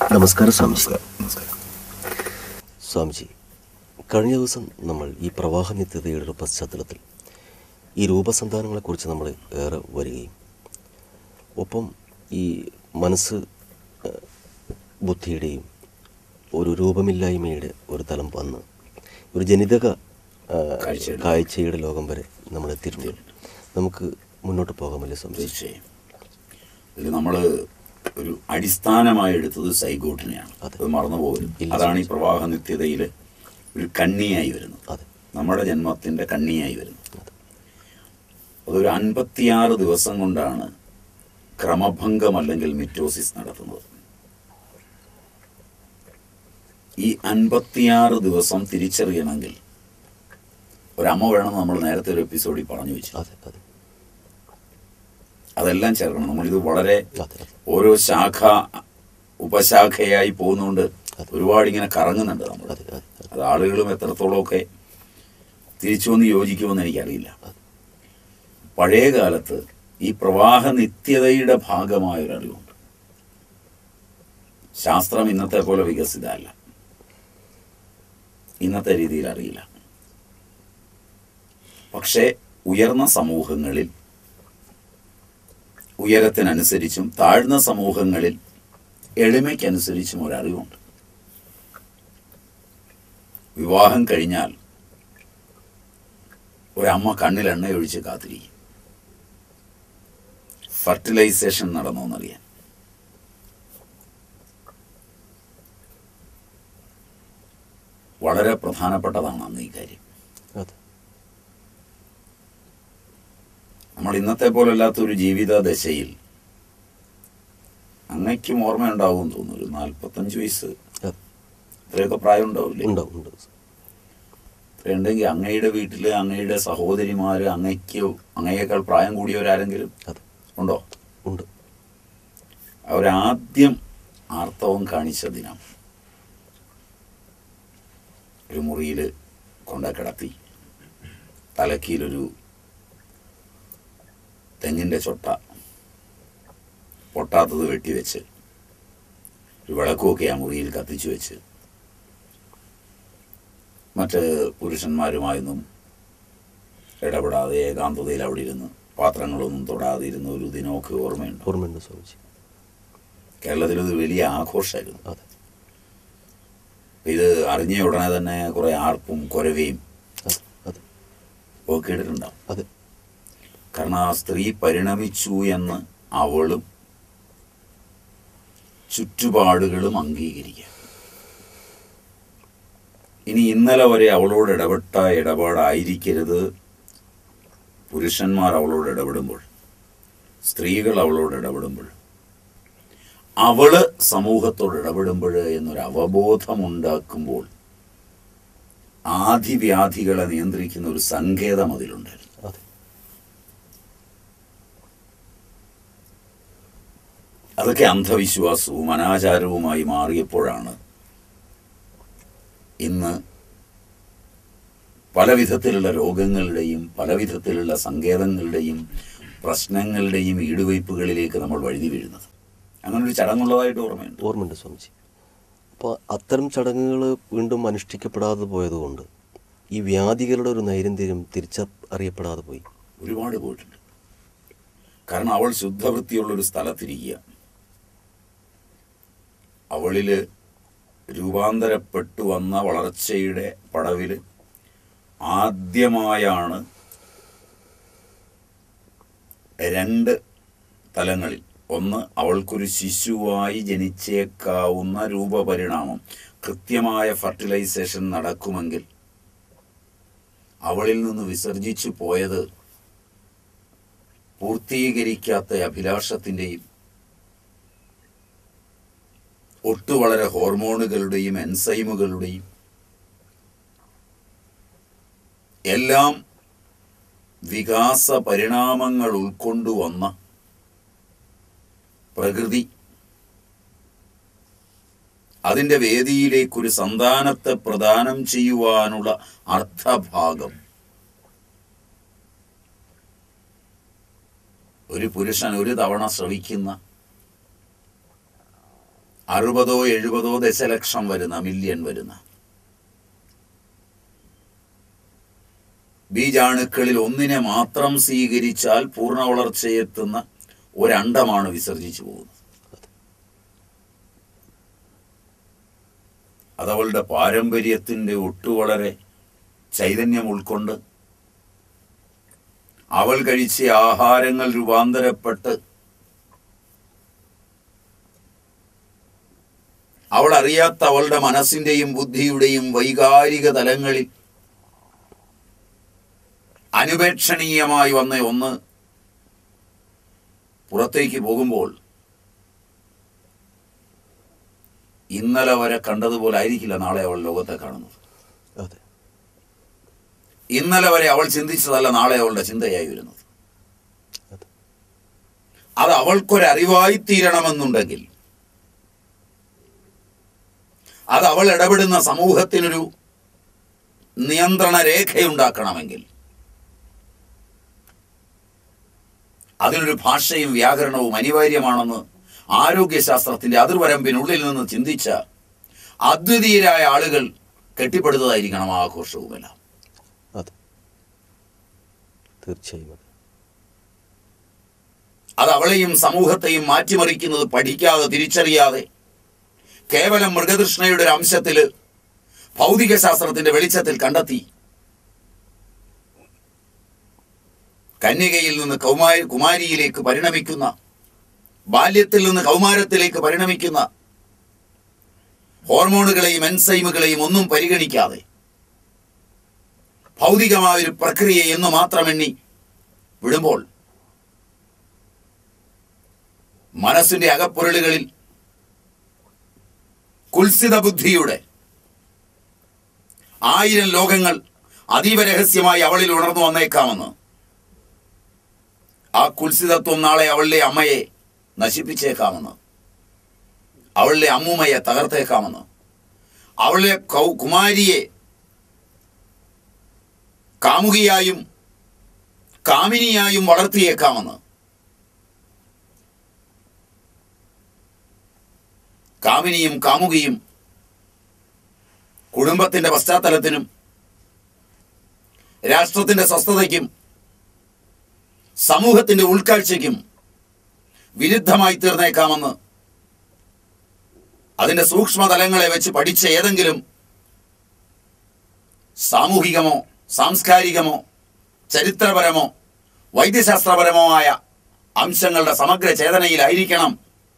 നമസ്കാരം സ്വാമിജി നമസ്കാരം സ്വാമിജി കഴിഞ്ഞ ദിവസം നമ്മൾ ഈ പ്രവാഹ നിത്യതയുടെ ഒരു പശ്ചാത്തലത്തിൽ ഈ രൂപസന്ധാനങ്ങളെക്കുറിച്ച് നമ്മൾ ഏറെ വരികയും ഒപ്പം ഈ മനസ്സ് ഏഹ്, ബുദ്ധിയുടെയും ഒരു രൂപമില്ലായ്മയുടെ ഒരു തലം വന്ന് ഒരു ജനിതക ഏഹ്, കാഴ്ചയുടെ. കാഴ്ചയുടെ ലോകം വരെ നമ്മൾ എത്തിയിട്ടുണ്ട് നമുക്ക് മുന്നോട്ട് പോകാമല്ലേ സ്വാമിജി തീർച്ചയായും ഇതിൽ നമ്മൾ ഒരു അടിസ്ഥാനമായി എടുത്തത് സൈഗോട്ടിനെയാണ് അതെ. അത് മറന്നു പോകരുത് ഇല്ല, അതാണ് ഈ പ്രവാഹ നിത്യതയിൽ ഒരു കണ്ണിയായി വരുന്നത് അതെ നമ്മുടെ ജന്മത്തിന്റെ കണ്ണിയായി വരുന്നത് അതെ അതൊരു അൻപത്തിയാറ് ദിവസം കൊണ്ടാണ് ക്രമഭംഗം അല്ലെങ്കിൽ മിറ്റോസിസ് നടത്തുന്നത് ഈ അൻപത്തിയാറ് ദിവസം തിരിച്ചറിയണമെങ്കിൽ ഒരമ്മ വേണമെന്ന് നമ്മൾ നേരത്തെ ഒരു എപ്പിസോഡിൽ പറഞ്ഞു വെച്ചു അതെ അതെ അതെല്ലാം ചേർക്കണം നമ്മളിത് വളരെ അതെ അതെ ഓരോ ശാഖ ഉപശാഖയായി പോകുന്നതുകൊണ്ട് അതെ. ഒരുപാട് ഇങ്ങനെ കറങ്ങുന്നുണ്ട് നമ്മൾ അതെ അതെ അതെ അത് ആളുകളും എത്രത്തോളമൊക്കെ തിരിച്ചു വന്ന് യോജിക്കുമെന്ന് എനിക്കറിയില്ല പഴയ കാലത്ത് ഈ പ്രവാഹ നിത്യതയുടെ ഭാഗമായ ഒരു അറിവുണ്ട് ശാസ്ത്രം ഇന്നത്തെ പോലെ വികസിതമല്ല ഇന്നത്തെ രീതിയിൽ അറിയില്ല പക്ഷേ ഉയർന്ന സമൂഹങ്ങളിൽ ഉയരത്തിനനുസരിച്ചും താഴ്ന്ന സമൂഹങ്ങളിൽ എളിമയ്ക്കനുസരിച്ചും ഒരറിവുണ്ട് വിവാഹം കഴിഞ്ഞാൽ ഒരമ്മ കണ്ണിൽ എണ്ണയൊഴിച്ച് കാത്തിരിക്കും ഫർട്ടിലൈസേഷൻ നടന്നോന്നറിയാൻ വളരെ പ്രധാനപ്പെട്ടതാണ് അന്ന് ഈ കാര്യം അതെ നമ്മൾ ഇന്നത്തെ പോലല്ലാത്ത ഒരു ജീവിത ദശയിൽ അങ്ങയ്ക്കും ഓർമ്മയുണ്ടാവും തോന്നുന്നു ഒരു നാൽപ്പത്തഞ്ച് വയസ്സ് അതെ ഇത്രയൊക്കെ പ്രായം ഉണ്ടാവില്ലേ ഉണ്ടാവും ഉണ്ട് ഉണ്ടെങ്കിൽ അങ്ങയുടെ വീട്ടിൽ അങ്ങയുടെ സഹോദരിമാര് അങ്ങയ്ക്ക് അങ്ങയേക്കാൾ പ്രായം കൂടിയവരാരെങ്കിലും അതെ ഉണ്ടോ ഉണ്ട് അവരാദ്യം ആർത്തവം കാണിച്ച ദിനം ഒരു മുറിയിൽ കൊണ്ട കിടത്തി തലക്കീലൊരു തെങ്ങിൻ്റെ ചൊട്ട പൊട്ടാത്തത് വെട്ടിവെച്ച് ഒരു വിളക്കുമൊക്കെ ആ മുറിയിൽ കത്തിച്ചു വെച്ച് മറ്റ് പുരുഷന്മാരുമായൊന്നും ഇടപെടാതെ ഏകാന്തതയിൽ അവിടെ ഇരുന്ന് പാത്രങ്ങളൊന്നും തൊടാതെ ഇരുന്ന ഒരു ദിനമൊക്കെ ഓർമ്മയുണ്ട് ഓർമ്മയുണ്ട് സ്വാമിജി കേരളത്തിൽ ഇത് വലിയ ആഘോഷമായിരുന്നു അതെ ഇത് അറിഞ്ഞ ഉടനെ തന്നെ കുറെ ആർപ്പും കൊരവയും അതെ അതെ ഒക്കെ കേട്ടിട്ടുണ്ടാവും അതെ കാരണം ആ സ്ത്രീ പരിണമിച്ചു എന്ന് അവളും ചുറ്റുപാടുകളും അംഗീകരിക്കുക ഇനി ഇന്നലെ വരെ അവളോട് ഇടപെട്ട ഇടപാടായിരിക്കരുത് പുരുഷന്മാർ അവളോട് ഇടപെടുമ്പോൾ സ്ത്രീകൾ അവളോട് ഇടപെടുമ്പോൾ അവള് സമൂഹത്തോട് ഇടപെടുമ്പോൾ എന്നൊരു അവബോധമുണ്ടാക്കുമ്പോൾ ആദിവ്യാധികളെ നിയന്ത്രിക്കുന്ന ഒരു സങ്കേതം അതിലുണ്ടായിരുന്നു അതെ അതൊക്കെ അന്ധവിശ്വാസവും അനാചാരവുമായി മാറിയപ്പോഴാണ് ഇന്ന് പല വിധത്തിലുള്ള രോഗങ്ങളുടെയും പല വിധത്തിലുള്ള സങ്കേതങ്ങളുടെയും പ്രശ്നങ്ങളുടെയും ഈടുവയ്പ്പുകളിലേക്ക് നമ്മൾ വഴുതി വീഴുന്നത് അങ്ങനെ ഒരു ചടങ്ങുള്ളതായിട്ട് ഓർമ്മയുണ്ട് ഓർമ്മയുണ്ട് സ്വാമിജി അപ്പോൾ അത്തരം ചടങ്ങുകൾ വീണ്ടും അനുഷ്ഠിക്കപ്പെടാതെ പോയതുകൊണ്ട് ഈ വ്യാധികളുടെ ഒരു നൈരന്തര്യം തിരിച്ചറിയപ്പെടാതെ പോയി ഒരുപാട് പോയിട്ടുണ്ട് കാരണം അവൾ ശുദ്ധവൃത്തിയുള്ളൊരു സ്ഥലത്തിരിക്കുക അവളില് രൂപാന്തരപ്പെട്ടു വന്ന വളർച്ചയുടെ പടവില് ആദ്യമായാണ് രണ്ട് തലങ്ങളിൽ ഒന്ന് അവൾക്കൊരു ശിശുവായി ജനിച്ചേക്കാവുന്ന രൂപപരിണാമം കൃത്യമായ ഫർട്ടിലൈസേഷൻ നടക്കുമെങ്കിൽ അവളിൽ നിന്ന് വിസർജിച്ചു പോയത് പൂർത്തീകരിക്കാത്ത അഭിലാഷത്തിൻ്റെയും ഒട്ടു വളരെ ഹോർമോണുകളുടെയും എൻസൈമുകളുടെയും എല്ലാം വികാസ പരിണാമങ്ങൾ ഉൾക്കൊണ്ടുവന്ന പ്രകൃതി അതിൻ്റെ വേദിയിലേക്കൊരു സന്താനത്തെ പ്രദാനം ചെയ്യുവാനുള്ള അർത്ഥഭാഗം ഒരു പുരുഷൻ ഒരു തവണ ശ്രവിക്കുന്ന അറുപതോ എഴുപതോ ദശലക്ഷം വരുന്ന മില്യൺ വരുന്ന ബീജാണുക്കളിൽ ഒന്നിനെ മാത്രം സ്വീകരിച്ചാൽ പൂർണ്ണ വളർച്ചയെത്തുന്ന ഒരണ്ടമാണ് വിസർജിച്ചു പോകുന്നത് അതവളുടെ പാരമ്പര്യത്തിൻ്റെ ഒട്ടുവളരെ ചൈതന്യം ഉൾക്കൊണ്ട് അവൾ കഴിച്ച ആഹാരങ്ങൾ രൂപാന്തരപ്പെട്ട് അവൾ അറിയാത്ത അവളുടെ മനസ്സിന്റെയും ബുദ്ധിയുടെയും വൈകാരിക തലങ്ങളിൽ അനുപേക്ഷണീയമായി വന്ന ഒന്ന് പുറത്തേക്ക് പോകുമ്പോൾ ഇന്നലെ വരെ കണ്ടതുപോലെ ആയിരിക്കില്ല നാളെ അവൾ ലോകത്തെ കാണുന്നത് അതെ ഇന്നലെ വരെ അവൾ ചിന്തിച്ചതല്ല നാളെ അവളുടെ ചിന്തയായി വരുന്നത് അതെ അത് അവൾക്കൊരറിവായി തീരണമെന്നുണ്ടെങ്കിൽ അത് അവൾ ഇടപെടുന്ന സമൂഹത്തിനൊരു നിയന്ത്രണ രേഖയുണ്ടാക്കണമെങ്കിൽ അതിനൊരു ഭാഷയും വ്യാകരണവും അനിവാര്യമാണെന്ന് ആരോഗ്യശാസ്ത്രത്തിന്റെ അതിർവരമ്പിനുള്ളിൽ നിന്ന് ചിന്തിച്ച അദ്വിതീയരായ ആളുകൾ കെട്ടിപ്പടുത്തതായിരിക്കണം ആ ആഘോഷവുമെല്ലാം അതെ തീർച്ചയായും അതെ അത് അവളെയും സമൂഹത്തെയും മാറ്റിമറിക്കുന്നത് പഠിക്കാതെ തിരിച്ചറിയാതെ കേവലം മൃഗതൃഷ്ണയുടെ ഒരു അംശത്തിൽ ഭൗതിക ശാസ്ത്രത്തിന്റെ വെളിച്ചത്തിൽ കണ്ടെത്തി കന്യകയിൽ നിന്ന് കൗമാരി കുമാരിയിലേക്ക് പരിണമിക്കുന്ന ബാല്യത്തിൽ നിന്ന് കൗമാരത്തിലേക്ക് പരിണമിക്കുന്ന ഹോർമോണുകളെയും എൻസൈമുകളെയും ഒന്നും പരിഗണിക്കാതെ ഭൗതികമായ ഒരു പ്രക്രിയ എന്ന് മാത്രം എണ്ണി വിടുമ്പോൾ മനസ്സിന്റെ അകപ്പൊരുളുകളിൽ കുൽസിത ബുദ്ധിയുടെ ആയിരം ലോകങ്ങൾ അതീവ രഹസ്യമായി അവളിൽ ഉണർന്നു വന്നേക്കാമെന്ന് ആ കുൽസിതത്വം നാളെ അവളുടെ അമ്മയെ നശിപ്പിച്ചേക്കാമെന്ന് അവളുടെ അമ്മൂമ്മയെ തകർത്തേക്കാമെന്ന് അവളുടെ കൗ കുമാരിയെ കാമുകിയായും കാമിനിയായും വളർത്തിയേക്കാമെന്ന് കാമിനിയും കാമുകിയും കുടുംബത്തിന്റെ പശ്ചാത്തലത്തിനും രാഷ്ട്രത്തിന്റെ സ്വസ്ഥതയ്ക്കും സമൂഹത്തിന്റെ ഉൾക്കാഴ്ചയ്ക്കും വിരുദ്ധമായി തീർന്നേക്കാമെന്ന് അതിന്റെ സൂക്ഷ്മതലങ്ങളെ വെച്ച് പഠിച്ച ഏതെങ്കിലും സാമൂഹികമോ സാംസ്കാരികമോ ചരിത്രപരമോ വൈദ്യശാസ്ത്രപരമോ ആയ അംശങ്ങളുടെ സമഗ്ര ചേതനയിലായിരിക്കണം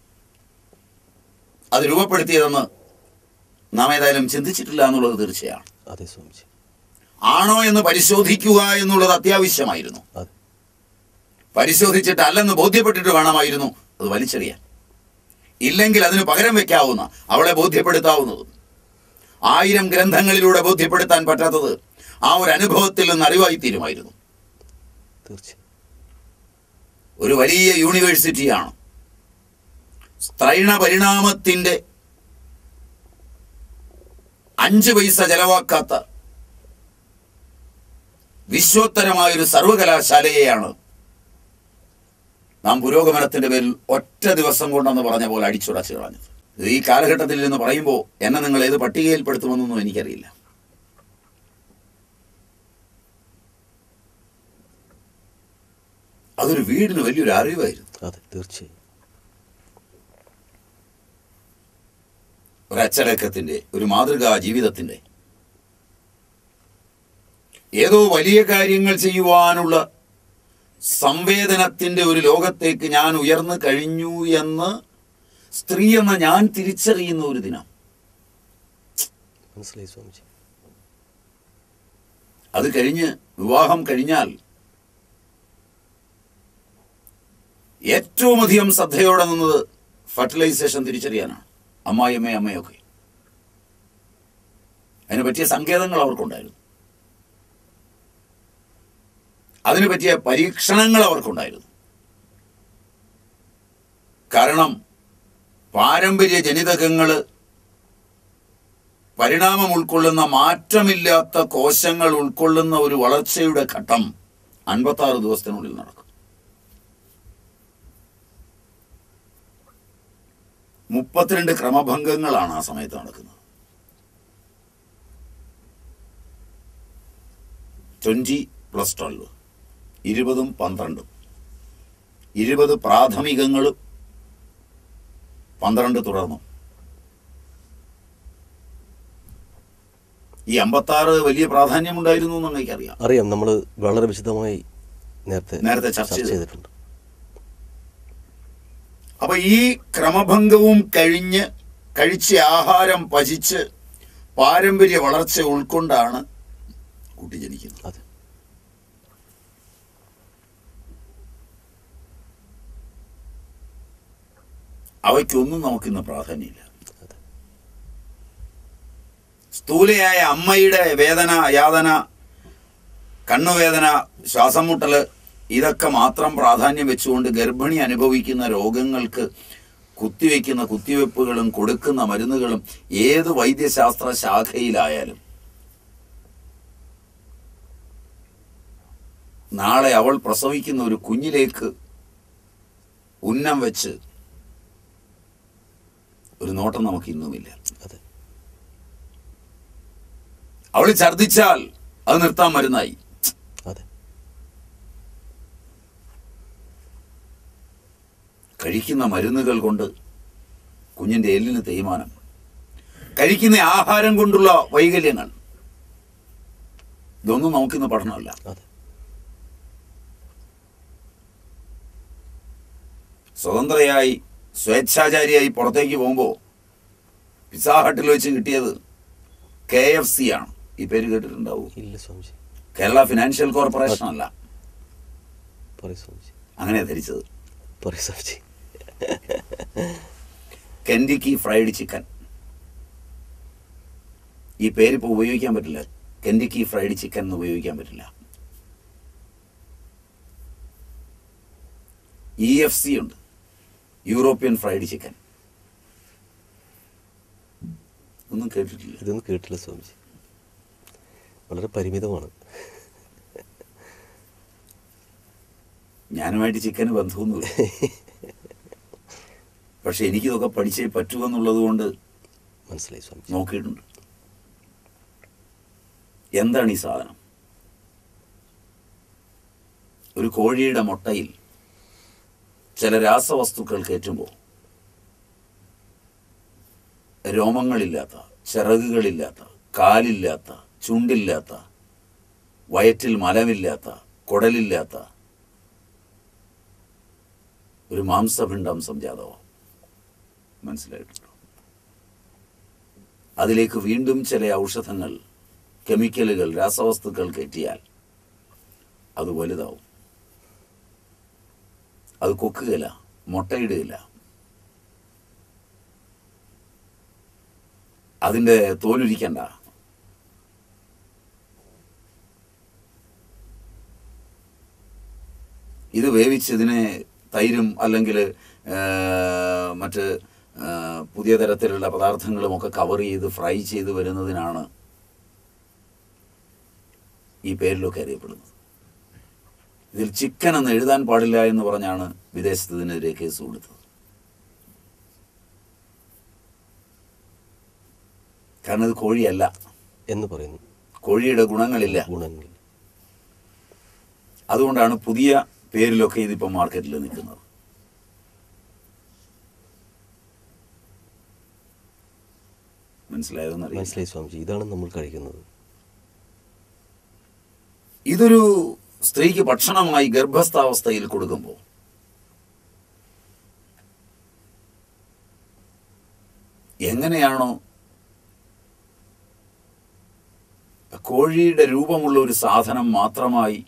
അത് രൂപപ്പെടുത്തിയതെന്ന് നാം ഏതായാലും ചിന്തിച്ചിട്ടില്ല എന്നുള്ളത് തീർച്ചയാണ് അതെ സ്വാമിജി ആണോ എന്ന് പരിശോധിക്കുക എന്നുള്ളത് അത്യാവശ്യമായിരുന്നു അതെ പരിശോധിച്ചിട്ട് അല്ലെന്ന് ബോധ്യപ്പെട്ടിട്ട് വേണമായിരുന്നു അത് വലിച്ചെറിയാൻ ഇല്ലെങ്കിൽ അതിന് പകരം വെക്കാവുന്ന അവളെ ബോധ്യപ്പെടുത്താവുന്നത് ആയിരം ഗ്രന്ഥങ്ങളിലൂടെ ബോധ്യപ്പെടുത്താൻ പറ്റാത്തത് ആ ഒരു അനുഭവത്തിൽ നിന്ന് അറിവായി തീരുമായിരുന്നു തീർച്ചയായും ഒരു വലിയ യൂണിവേഴ്സിറ്റിയാണ് സ്ത്രൈണ പരിണാമത്തിന്റെ അഞ്ച് പൈസ ചെലവാക്കാത്ത വിശ്വോത്തരമായൊരു സർവകലാശാലയെയാണ് നാം പുരോഗമനത്തിന്റെ പേരിൽ ഒറ്റ ദിവസം കൊണ്ടെന്ന് പറഞ്ഞ പോലെ അടിച്ചുടച്ചു കളഞ്ഞത് ഇത് ഈ കാലഘട്ടത്തിൽ നിന്ന് പറയുമ്പോൾ എന്നെ നിങ്ങൾ ഏത് പട്ടികയിൽപ്പെടുത്തുമെന്നൊന്നും എനിക്കറിയില്ല അതൊരു വീടിന് വലിയൊരു അറിവായിരുന്നു അതെ തീർച്ചയായും ഒരു അച്ചടക്കത്തിന്റെ ഒരു മാതൃകാ ജീവിതത്തിന്റെ ഏതോ വലിയ കാര്യങ്ങൾ ചെയ്യുവാനുള്ള സംവേദനത്തിന്റെ ഒരു ലോകത്തേക്ക് ഞാൻ ഉയർന്നു കഴിഞ്ഞു എന്ന് സ്ത്രീ എന്ന ഞാൻ തിരിച്ചറിയുന്ന ഒരു ദിനം മനസ്സിലായി സ്വാമിജി അത് കഴിഞ്ഞ് വിവാഹം കഴിഞ്ഞാൽ ഏറ്റവും അധികം ശ്രദ്ധയോടെ നിന്നത് ഫെർട്ടിലൈസേഷൻ തിരിച്ചറിയാനാണ് അമ്മായിയമ്മ അമ്മയൊക്കെ അതിന് പറ്റിയ സങ്കേതങ്ങൾ അവർക്കുണ്ടായിരുന്നു അതിന് പറ്റിയ പരീക്ഷണങ്ങൾ അവർക്കുണ്ടായിരുന്നു കാരണം പാരമ്പര്യ ജനിതകങ്ങൾ പരിണാമം ഉൾക്കൊള്ളുന്ന മാറ്റമില്ലാത്ത കോശങ്ങൾ ഉൾക്കൊള്ളുന്ന ഒരു വളർച്ചയുടെ ഘട്ടം അൻപത്താറ് ദിവസത്തിനുള്ളിൽ നടക്കും മുപ്പത്തിരണ്ട് ക്രമഭംഗങ്ങളാണ് ആ സമയത്ത് നടക്കുന്നത് ട്വൻറ്റി പ്ലസ് ട്വൽവ് ഇരുപതും പന്ത്രണ്ടും ഇരുപത് പ്രാഥമികങ്ങളും പന്ത്രണ്ട് തുടർന്നും ഈ അമ്പത്താറ് വലിയ പ്രാധാന്യമുണ്ടായിരുന്നു എന്ന് എനിക്കറിയാം അറിയാം നമ്മൾ വളരെ വിശദമായി നേരത്തെ നേരത്തെ ചർച്ച ചെയ്തു. ചെയ്തിട്ടുണ്ട് അപ്പൊ ഈ ക്രമഭംഗവും കഴിഞ്ഞ് കഴിച്ച ആഹാരം പചിച്ച് പാരമ്പര്യ വളർച്ച ഉൾക്കൊണ്ടാണ് കുട്ടി ജനിക്കുന്നത് അതെ അവയ്ക്കൊന്നും നമുക്കിന്ന് പ്രാധാന്യമില്ല അതെ സ്ഥൂലയായ അമ്മയുടെ വേദന യാതന കണ്ണുവേദന ശ്വാസം മുട്ടല് ഇതൊക്കെ മാത്രം പ്രാധാന്യം വെച്ചുകൊണ്ട് ഗർഭിണി അനുഭവിക്കുന്ന രോഗങ്ങൾക്ക് കുത്തിവെക്കുന്ന കുത്തിവെപ്പുകളും കൊടുക്കുന്ന മരുന്നുകളും ഏത് വൈദ്യശാസ്ത്ര ശാഖയിലായാലും നാളെ അവൾ പ്രസവിക്കുന്ന ഒരു കുഞ്ഞിലേക്ക് ഉന്നം വെച്ച് ഒരു നോട്ടം നമുക്ക് ഇന്നുമില്ല അതെ അവൾ ഛർദിച്ചാൽ അത് നിർത്താൻ മരുന്നായി അതെ കഴിക്കുന്ന മരുന്നുകൾ കൊണ്ട് കുഞ്ഞിന്റെ എല്ലിന് തേയ്മാനം കഴിക്കുന്ന ആഹാരം കൊണ്ടുള്ള വൈകല്യങ്ങൾ ഇതൊന്നും നമുക്കിന്ന് പഠനമല്ല അതെ സ്വതന്ത്രയായി സ്വേച്ഛാചാരിയായി പുറത്തേക്ക് പോകുമ്പോൾ പിസാഹട്ടിൽ വെച്ച് കിട്ടിയത് കെ എഫ് സി ആണ് ഈ പേര് കേട്ടിട്ടുണ്ടാവും ഇല്ല സ്വാമിജി കേരള ഫിനാൻഷ്യൽ കോർപ്പറേഷൻ അല്ല പറയൂ സ്വാമിജി അങ്ങനെ ധരിച്ചത് പറയൂ സ്വാമിജി കെൻഡിക്കി ഫ്രൈഡ് ചിക്കൻ ഈ പേര് ഇപ്പോൾ ഉപയോഗിക്കാൻ പറ്റില്ല കെൻഡിക്കി ഫ്രൈഡ് ചിക്കൻ എന്ന് ഉപയോഗിക്കാൻ പറ്റില്ല ഇ എഫ് സി ഉണ്ട് യൂറോപ്യൻ ഫ്രൈഡ് ചിക്കൻ ഒന്നും കേട്ടിട്ടില്ല ഇതൊന്നും കേട്ടില്ല സ്വാമിജി വളരെ പരിമിതമാണ് ഞാനുമായിട്ട് ചിക്കന് ബന്ധമൊന്നുമില്ല പക്ഷെ എനിക്കിതൊക്കെ പഠിച്ചേ പറ്റൂ എന്നുള്ളത് കൊണ്ട് മനസ്സിലായി സ്വാമിജി നോക്കിയിട്ടുണ്ട് എന്താണ് ഈ സാധനം ഒരു കോഴിയുടെ മുട്ടയിൽ ചില രാസവസ്തുക്കൾ കയറ്റുമ്പോൾ രോമങ്ങളില്ലാത്ത ചിറകുകളില്ലാത്ത കാലില്ലാത്ത ചുണ്ടില്ലാത്ത വയറ്റിൽ മലമില്ലാത്ത കുടലില്ലാത്ത ഒരു മാംസപിണ്ഡം സംജാതമാവും മനസ്സിലായിട്ടുണ്ടോ അതിലേക്ക് വീണ്ടും ചില ഔഷധങ്ങൾ കെമിക്കലുകൾ രാസവസ്തുക്കൾ കയറ്റിയാൽ അത് വലുതാവും അത് കൊക്കുകയില്ല മുട്ടയിടുകയില്ല അതിൻ്റെ തോലുരിക്കണ്ട ഇത് വേവിച്ച് ഇതിനെ തൈരും അല്ലെങ്കിൽ മറ്റ് ആ, പുതിയ തരത്തിലുള്ള പദാർത്ഥങ്ങളും ഒക്കെ കവർ ചെയ്ത് ഫ്രൈ ചെയ്ത് വരുന്നതിനാണ് ഈ പേരിലൊക്കെ അറിയപ്പെടുന്നത് ഇതിൽ ചിക്കൻ എന്ന് എഴുതാൻ പാടില്ല എന്ന് പറഞ്ഞാണ് വിദേശത്ത് ഇതിനെതിരെ കേസ് കൊടുത്തത് കാരണം ഇത് കോഴിയല്ല എന്ന് പറയുന്നു കോഴിയുടെ ഗുണങ്ങളില്ല ഗുണങ്ങൾ അതുകൊണ്ടാണ് പുതിയ പേരിലൊക്കെ ഇതിപ്പോൾ മാർക്കറ്റിൽ നിൽക്കുന്നത് മനസ്സിലായതെന്നറിയാം മനസ്സിലായി സ്വാമിജി ഇതാണ് നമ്മൾ കഴിക്കുന്നത് ഇതൊരു സ്ത്രീക്ക് ഭക്ഷണമായി ഗർഭസ്ഥാവസ്ഥയിൽ കൊടുക്കുമ്പോൾ എങ്ങനെയാണോ കോഴിയുടെ രൂപമുള്ള ഒരു സാധനം മാത്രമായി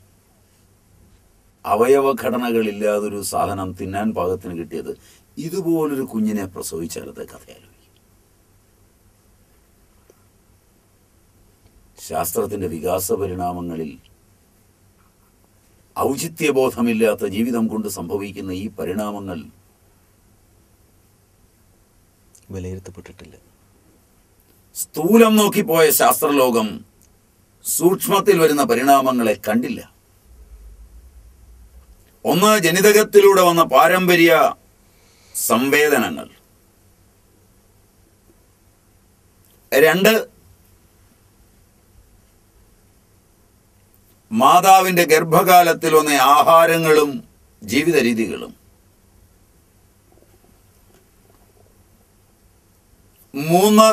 അവയവഘടനകളില്ലാതൊരു സാധനം തിന്നാൻ പാകത്തിന് കിട്ടിയത് ഇതുപോലൊരു കുഞ്ഞിനെ പ്രസവിച്ചാലത്തെ കഥയാലോചിക്കും ശാസ്ത്രത്തിന്റെ വികാസ പരിണാമങ്ങളിൽ ഔചിത്യബോധമില്ലാത്ത ജീവിതം കൊണ്ട് സംഭവിക്കുന്ന ഈ പരിണാമങ്ങൾ വിലയിരുത്തപ്പെട്ടിട്ടില്ല സ്ഥൂലം നോക്കിപ്പോയ ശാസ്ത്രലോകം സൂക്ഷ്മത്തിൽ വരുന്ന പരിണാമങ്ങളെ കണ്ടില്ല ഒന്ന് ജനിതകത്തിലൂടെ വന്ന പാരമ്പര്യ സംവേദനങ്ങൾ രണ്ട് മാതാവിൻ്റെ ഗർഭകാലത്തിൽ വന്ന ആഹാരങ്ങളും ജീവിത രീതികളും മൂന്ന്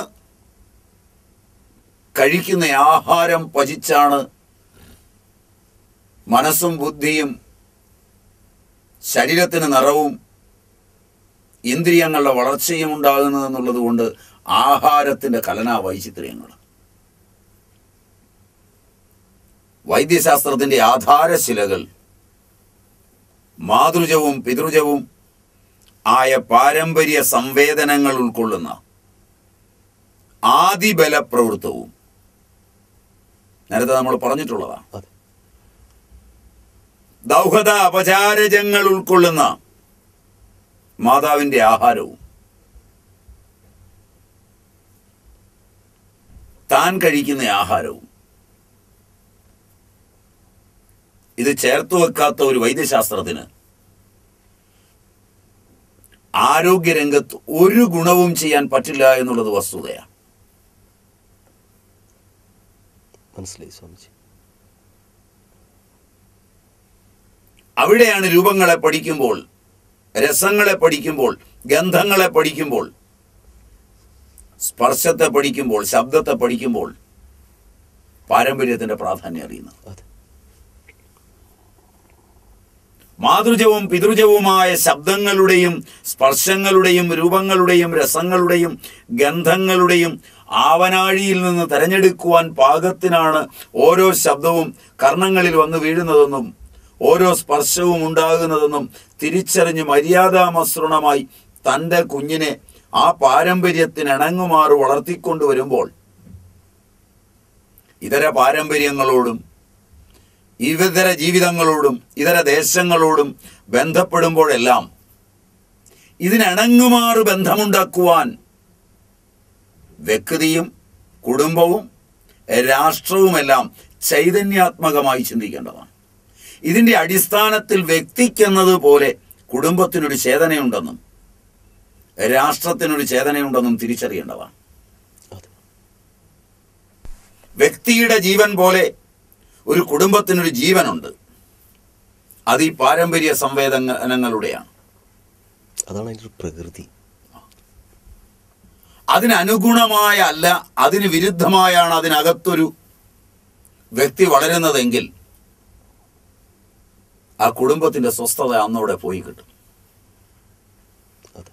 കഴിക്കുന്ന ആഹാരം പചിച്ചാണ് മനസ്സും ബുദ്ധിയും ശരീരത്തിന് നിറവും ഇന്ദ്രിയങ്ങളുടെ വളർച്ചയും ഉണ്ടാകുന്നതെന്നുള്ളത് കൊണ്ട് ആഹാരത്തിൻ്റെ കലനാ വൈചിത്ര്യങ്ങൾ വൈദ്യശാസ്ത്രത്തിൻ്റെ ആധാരശിലകൾ മാതൃജവും പിതൃജവും ആയ പാരമ്പര്യ സംവേദനങ്ങൾ ഉൾക്കൊള്ളുന്ന ആദിബല പ്രവൃത്തവും നേരത്തെ നമ്മൾ പറഞ്ഞിട്ടുള്ളതാണ് അതെ ദൗഹത അപചാരജങ്ങൾ ഉൾക്കൊള്ളുന്ന മാതാവിൻ്റെ ആഹാരവും താൻ കഴിക്കുന്ന ആഹാരവും ഇത് ചേർത്ത് വെക്കാത്ത ഒരു വൈദ്യശാസ്ത്രത്തിന് ആരോഗ്യരംഗത്ത് ഒരു ഗുണവും ചെയ്യാൻ പറ്റില്ല എന്നുള്ളത് വസ്തുതയാണ് മനസ്സിലായി സ്വാമിജി അവിടെയാണ് രൂപങ്ങളെ പഠിക്കുമ്പോൾ രസങ്ങളെ പഠിക്കുമ്പോൾ ഗന്ധങ്ങളെ പഠിക്കുമ്പോൾ സ്പർശത്തെ പഠിക്കുമ്പോൾ ശബ്ദത്തെ പഠിക്കുമ്പോൾ പാരമ്പര്യത്തിന്റെ പ്രാധാന്യം അറിയുന്നത് അതെ മാതൃജവും പിതൃജവുമായ ശബ്ദങ്ങളുടെയും സ്പർശങ്ങളുടെയും രൂപങ്ങളുടെയും രസങ്ങളുടെയും ഗന്ധങ്ങളുടെയും ആവനാഴിയിൽ നിന്ന് തെരഞ്ഞെടുക്കുവാൻ പാകത്തിനാണ് ഓരോ ശബ്ദവും കർണങ്ങളിൽ വന്ന് വീഴുന്നതെന്നും ഓരോ സ്പർശവും ഉണ്ടാകുന്നതെന്നും തിരിച്ചറിഞ്ഞ് മര്യാദാമസൃണമായി തൻ്റെ കുഞ്ഞിനെ ആ പാരമ്പര്യത്തിനിണങ്ങുമാറ് വളർത്തിക്കൊണ്ടുവരുമ്പോൾ ഇതര പാരമ്പര്യങ്ങളോടും ഇതര ജീവിതങ്ങളോടും ഇതര ദേശങ്ങളോടും ബന്ധപ്പെടുമ്പോഴെല്ലാം ഇതിനിണങ്ങുമാറ് ബന്ധമുണ്ടാക്കുവാൻ വ്യക്തിയും കുടുംബവും രാഷ്ട്രവുമെല്ലാം ചൈതന്യാത്മകമായി ചിന്തിക്കേണ്ടതാണ് ഇതിൻ്റെ അടിസ്ഥാനത്തിൽ വ്യക്തിക്കെന്നത് പോലെ കുടുംബത്തിനൊരു ചേതനയുണ്ടെന്നും രാഷ്ട്രത്തിനൊരു ചേതനയുണ്ടെന്നും തിരിച്ചറിയേണ്ടതാണ് അതെ വ്യക്തിയുടെ ജീവൻ പോലെ ഒരു കുടുംബത്തിനൊരു ജീവനുണ്ട് അത് ഈ പാരമ്പര്യ സംവേദനങ്ങളുടെയാണ് അതാണ് അതിൻ്റെ ഒരു പ്രകൃതി അതിനനുഗുണമായ അല്ല അതിന് വിരുദ്ധമായാണ് അതിനകത്തൊരു വ്യക്തി വളരുന്നതെങ്കിൽ ആ കുടുംബത്തിന്റെ സ്വസ്ഥത അന്നോടെ പോയി കിട്ടും അതെ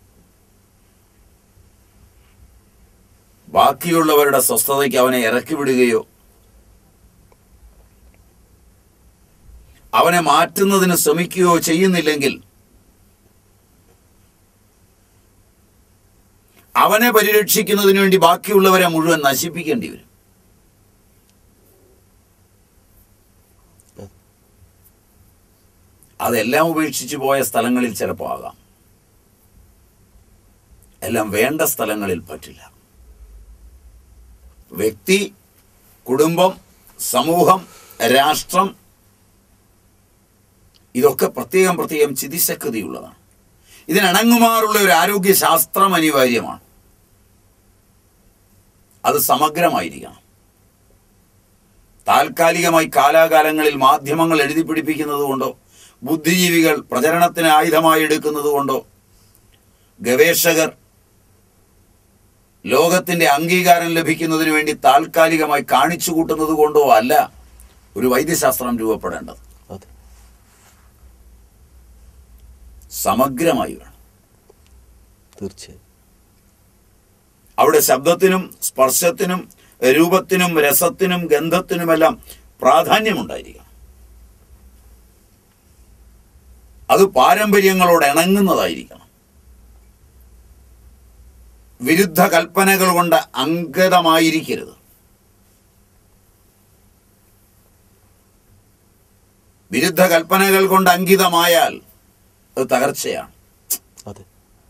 ബാക്കിയുള്ളവരുടെ സ്വസ്ഥതയ്ക്ക് അവനെ ഇറക്കി വിടുകയോ അവനെ മാറ്റുന്നതിന് ശ്രമിക്കുകയോ ചെയ്യുന്നില്ലെങ്കിൽ അവനെ പരിരക്ഷിക്കുന്നതിന് വേണ്ടി ബാക്കിയുള്ളവരെ മുഴുവൻ നശിപ്പിക്കേണ്ടി വരും അതെല്ലാം ഉപേക്ഷിച്ച് പോയ സ്ഥലങ്ങളിൽ ചിലപ്പോൾ ആകാം എല്ലാം വേണ്ട സ്ഥലങ്ങളിൽ പറ്റില്ല വ്യക്തി കുടുംബം സമൂഹം രാഷ്ട്രം ഇതൊക്കെ പ്രത്യേകം പ്രത്യേകം ചിതിശക്തിയുള്ളതാണ് ഇതിനണങ്ങുമാറുള്ള ഒരു ആരോഗ്യ ശാസ്ത്രം അനിവാര്യമാണ് അത് സമഗ്രമായിരിക്കണം താൽക്കാലികമായി കാലാകാലങ്ങളിൽ മാധ്യമങ്ങൾ എഴുതി പിടിപ്പിക്കുന്നത് കൊണ്ടോ ബുദ്ധിജീവികൾ പ്രചരണത്തിന് ആയുധമായി എടുക്കുന്നത് കൊണ്ടോ ഗവേഷകർ ലോകത്തിന്റെ അംഗീകാരം ലഭിക്കുന്നതിന് വേണ്ടി താൽക്കാലികമായി കാണിച്ചു കൂട്ടുന്നത് കൊണ്ടോ അല്ല ഒരു വൈദ്യശാസ്ത്രം രൂപപ്പെടേണ്ടത് അതെ സമഗ്രമായി വേണം തീർച്ചയായും അവിടെ ശബ്ദത്തിനും സ്പർശത്തിനും രൂപത്തിനും രസത്തിനും ഗന്ധത്തിനുമെല്ലാം പ്രാധാന്യമുണ്ടായിരിക്കണം അത് പാരമ്പര്യങ്ങളോട് ഇണങ്ങുന്നതായിരിക്കണം വിരുദ്ധ കൽപ്പനകൾ കൊണ്ട് അങ്കതമായിരിക്കരുത് വിരുദ്ധ കൽപ്പനകൾ കൊണ്ട് അങ്കിതമായാൽ അത് തകർച്ചയാണ് അതെ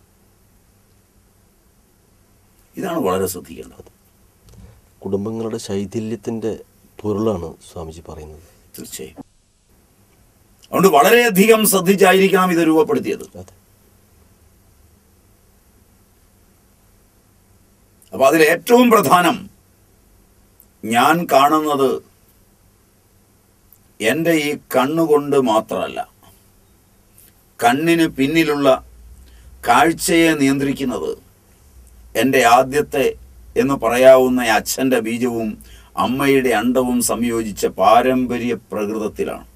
ഇതാണ് വളരെ ശ്രദ്ധിക്കേണ്ടത് കുടുംബങ്ങളുടെ ശൈഥില്യത്തിൻ്റെ പൊരുളാണ് സ്വാമിജി പറയുന്നത് തീർച്ചയായും അതുകൊണ്ട് വളരെയധികം ശ്രദ്ധിച്ചായിരിക്കണം ഇത് രൂപപ്പെടുത്തിയത് അതെ അപ്പോൾ അതിൽ ഏറ്റവും പ്രധാനം ഞാൻ കാണുന്നത് എൻ്റെ ഈ കണ്ണുകൊണ്ട് മാത്രമല്ല കണ്ണിന് പിന്നിലുള്ള കാഴ്ചയെ നിയന്ത്രിക്കുന്നത് എൻ്റെ ആദ്യത്തെ എന്ന് പറയാവുന്ന അച്ഛൻ്റെ ബീജവും അമ്മയുടെ അണ്ടവും സംയോജിച്ച പാരമ്പര്യ പ്രകൃതത്തിലാണ്